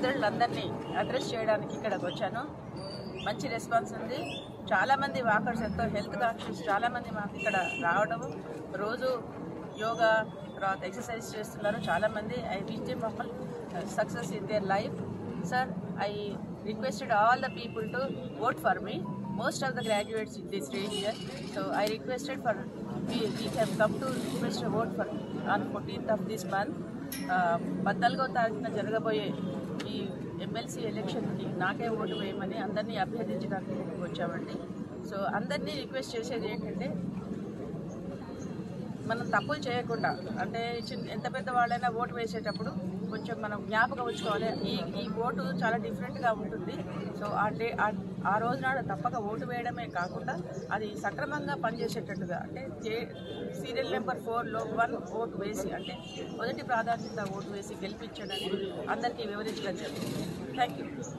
సోదరులందరినీ address చేయడానికి ఇక్కడికి వచ్చాను మంచి రెస్పాన్స్ ఉంది చాలా మంది వాకర్స్ ఎంతో హెల్త్ కాన్షియస్ చాలా మంది మాకు ఇక్కడ రావడం రోజు యోగా తర్వాత ఎక్సర్సైజ్ చేస్తున్నారు చాలా మంది I wish the mammal success in their life sir I requested all the people to vote for me most of the graduates in this range here so I requested for we we have come to request vote for on fourteenth of this month పద్నాలుగో తారీఖున జరగబోయే ఈ MLC ఎలక్షన్కి నాకే vote వేయమని అందరినీ అభ్యర్థించడానికి ఇక్కడికి వచ్చామండి సో అందరినీ రిక్వెస్ట్ చేసేది ఏంటంటే మనం తప్పులు చేయకుండా అంటే చిన్న ఎంత పెద్ద వాళ్ళైనా ఓటు వేసేటప్పుడు కొంచెం మనం జ్ఞాపకం ఉంచుకోవాలి ఈ ఈ ఓటు చాలా డిఫరెంట్గా ఉంటుంది సో ఆ డే ఆ- ఆ రోజు నాడు తప్పక ఓటు వేయడమే కాకుండా అది సక్రమంగా పనిచేసేటట్టుగా అంటే జే సీరియల్ నెంబర్ ఫోర్లో వన్ ఓటు వేసి అంటే మొదటి ప్రాధాన్యత ఓటు వేసి గెలిపించడానికి అందరికీ వివరించడం జరిగింది థ్యాంక్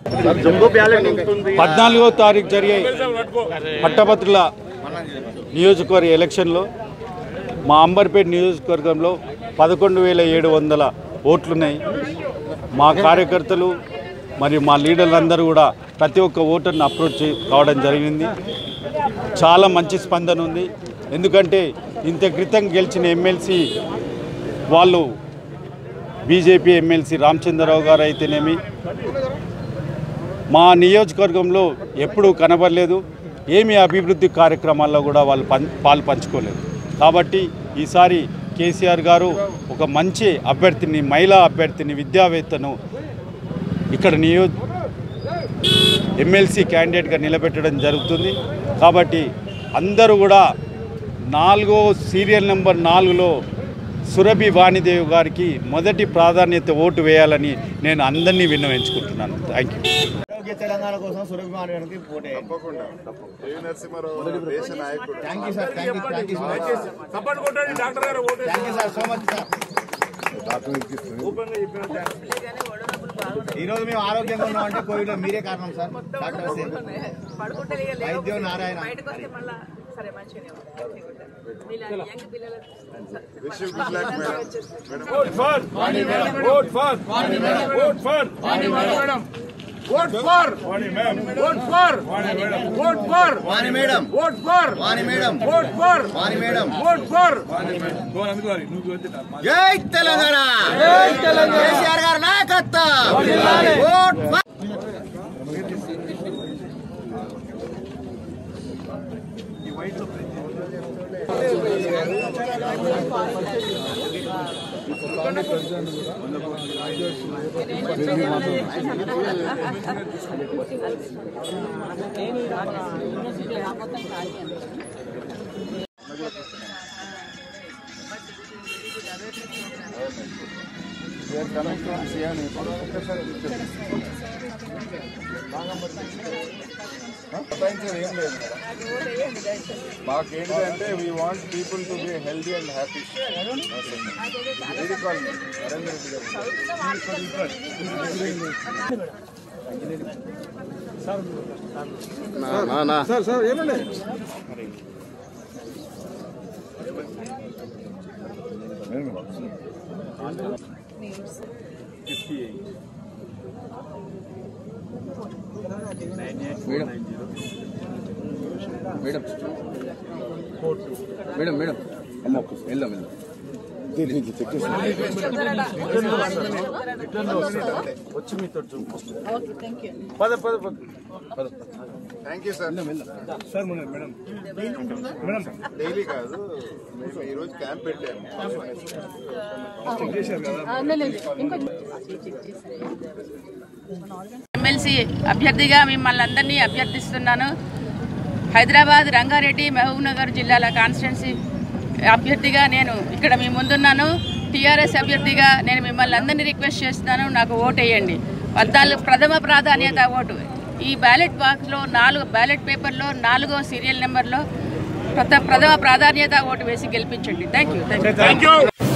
యూ పద్నాలుగో తారీఖు జరిగే పట్టభద్రుల నియోజకవర్గ ఎలక్షన్లో మా అంబర్పేట నియోజకవర్గంలో పదకొండు వేల ఏడు వందల ఓట్లున్నాయి మా కార్యకర్తలు మరియు మా లీడర్లందరూ కూడా ప్రతి ఒక్క ఓటర్ని అప్రోచ్ చే- కావడం జరిగింది చాలా మంచి స్పందన ఉంది ఎందుకంటే ఇంత క్రితం గెలిచిన ఎమ్మెల్సీ వాళ్ళు బీజేపీ ఎమ్మెల్సీ రామచంద్రరావు గారు అయితేనేమి మా నియోజకవర్గంలో ఎప్పుడూ కనబడలేదు ఏమి అభివృద్ధి కార్యక్రమాల్లో కూడా వాళ్ళు పం పాలు పంచుకోలేదు కాబట్టి ఈసారి కేసీఆర్ గారు ఒక మంచి అభ్యర్థిని మహిళా అభ్యర్థిని విద్యావేత్తను ఇక్కడ నియో ఎమ్మెల్సీ క్యాండిడేట్గా నిలబెట్టడం జరుగుతుంది కాబట్టి అందరూ కూడా నాలుగో సీరియల్ నెంబర్ నాలుగులో సురభి వాణిదేవి గారికి మొదటి ప్రాధాన్యత ఓటు వేయాలని నేను అందరినీ విన్నవించుకుంటున్నాను థ్యాంక్ యూ ఆరోగ్య తెలంగాణ కోసం సురభిమాన్ గారికి పోటీ తప్పకుండా ఏ నరసింహారావు దేశ నాయకుడు thank you sir thank you thank you so much support కొట్టండి డాక్టర్ గారు vote thank you sir so much sir ఈ రోజు మేము ఆరోగ్యంగా ఉన్నామంటే కోవిడ్ లో మీరే కారణం సార్ డాక్టర్ సేమ్ పడుకుంటే ఇక లేవకపోతే వైద్యం నారాయణ. బయటకు వస్తే మళ్ళా సరే మంచిగానే ఉంది. వీళ్ళ యంగ్ పిల్లలు wish you good luck madam madam vote for vote for vote for madam vote for vote for vote for Vani madam vote for Vani madam vote for Vani madam vote for జై తెలంగాణ జై తెలంగాణ కేసీఆర్ గారి నాయకత్వం ఓట్ ఫర్ సతాయించేది ఏం లేదు మాకు ఏంటంటే we want people to be healthy and happy ఇది call Narendra Reddy గారు మేడం మేడం వెళ్దాం వెళ్దాం థ్యాంక్ యూ సార్ డైలీ కాదు మేము ఈ రోజు క్యాంప్ పెట్టాము ఎమ్మెల్సీ అభ్యర్థిగా మిమ్మల్ని అందరినీ అభ్యర్థిస్తున్నాను హైదరాబాద్ రంగారెడ్డి మహబూబ్ నగర్ జిల్లాల కాన్స్టిట్యున్సీ అభ్యర్థిగా నేను ఇక్కడ మీ ముందున్నాను టీఆర్ఎస్ అభ్యర్థిగా నేను మిమ్మల్ని అందరినీ రిక్వెస్ట్ చేస్తున్నాను నాకు ఓటు వేయండి పద్నాలుగు ప్రథమ ప్రాధాన్యత ఓటు ఈ బ్యాలెట్ బాక్స్లో నాలుగు బ్యాలెట్ పేపర్లో నాలుగో సీరియల్ నెంబర్లో ప్రథ ప్రథమ ప్రాధాన్యత ఓటు వేసి గెలిపించండి thank you thank you thank you